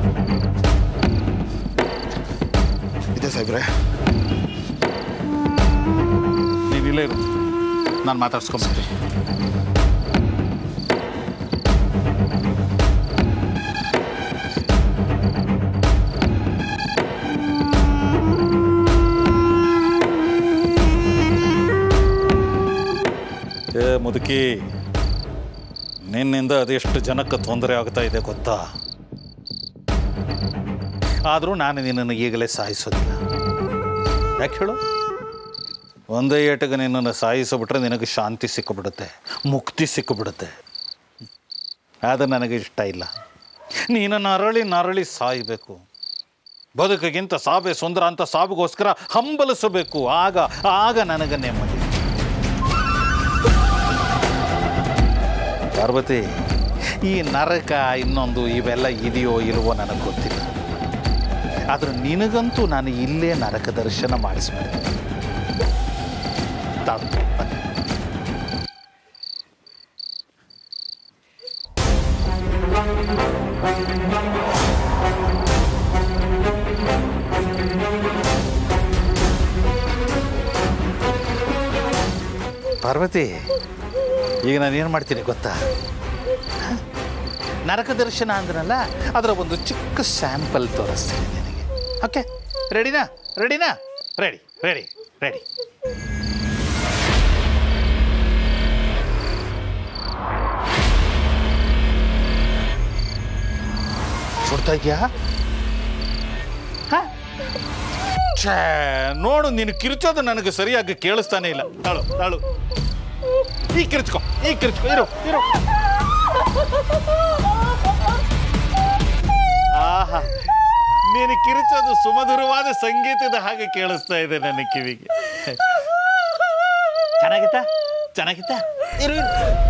ಇದೆ ಸಾಹೇಬ್ರೆ ನೀನು ಇಲ್ಲೇ ಇರು ನಾನು ಮಾತಾಡ್ಸ್ಕೊಂಬರ್ತೀನಿ ಏ ಮುದುಕಿ ನಿನ್ನಿಂದ ಅದೆಷ್ಟು ಜನಕ್ಕೆ ತೊಂದರೆ ಆಗ್ತಾ ಇದೆ ಗೊತ್ತಾ ಆದರೂ ನಾನು ನಿನ್ನನ್ನು ಈಗಲೇ ಸಾಯಿಸೋದಿಲ್ಲ ಯಾಕೆ ಹೇಳು ಒಂದೇ ಏಟಿಗೆ ನಿನ್ನನ್ನು ಸಾಯಿಸಿಬಿಟ್ರೆ ನಿನಗೆ ಶಾಂತಿ ಸಿಕ್ಕಿಬಿಡುತ್ತೆ ಮುಕ್ತಿ ಸಿಕ್ಕಿಬಿಡುತ್ತೆ ಅದು ನನಗೆ ಇಷ್ಟ ಇಲ್ಲ ನೀನು ನರಳಿ ನರಳಿ ಸಾಯಬೇಕು ಬದುಕಿಗಿಂತ ಸಾವೇ ಸುಂದರ ಅಂತ ಸಾವಿಗೋಸ್ಕರ ಹಂಬಲಿಸಬೇಕು ಆಗ ಆಗ ನನಗೆ ನೆಮ್ಮದಿ ಪಾರ್ವತಿ ಈ ನರಕ ಇನ್ನೊಂದು ಇವೆಲ್ಲ ಇದೆಯೋ ಇಲ್ವೋ ನನಗೆ ಗೊತ್ತಿಲ್ಲ ಆದ್ರೆ ನಿನಗಂತೂ ನಾನು ಇಲ್ಲೇ ನರಕ ದರ್ಶನ ಮಾಡಿಸ್ಬಿಡ್ತೀನಿ ತಾಳು. ಪಾರ್ವತಿ ಈಗ ನಾನು ಏನು ಮಾಡ್ತೀನಿ ಗೊತ್ತಾ ಹ? ನರಕ ದರ್ಶನ ಅಂದ್ರಲ್ಲ ಅದರ ಒಂದು ಚಿಕ್ಕ ಸ್ಯಾಂಪಲ್ ತೋರಿಸ್ತೀನಿ ನಿನಗೆ ಓಕೆ ರೆಡಿನಾ ರೆಡಿನಾ ರೆಡಿ ರೆಡಿ ರೆಡಿ ಸುಡ್ತಾ ಇದೆಯಾ ಛೇ ನೋಡು ನೀನು ಕಿರ್ಚೋದು ನನಗೆ ಸರಿಯಾಗಿ ಕೇಳಿಸ್ತಾನೆ ಇಲ್ಲ ತಾಳು ತಾಳು ಈ ಕಿರ್ಚ್ಕೊ ಈ ಕಿರ್ಚ್ಕೊ ಇರು ಇರು ಆಹಾ ನೀನು ಕಿರಿಚೋದು ಸುಮಧುರವಾದ ಸಂಗೀತದ ಹಾಗೆ ಕೇಳಿಸ್ತಾ ಇದೆ ನನ್ನ ಕಿವಿಗೆ ಚೆನ್ನಾಗಿತ್ತಾ ಚೆನ್ನಾಗಿತ್ತಾ ಇರು ಇರು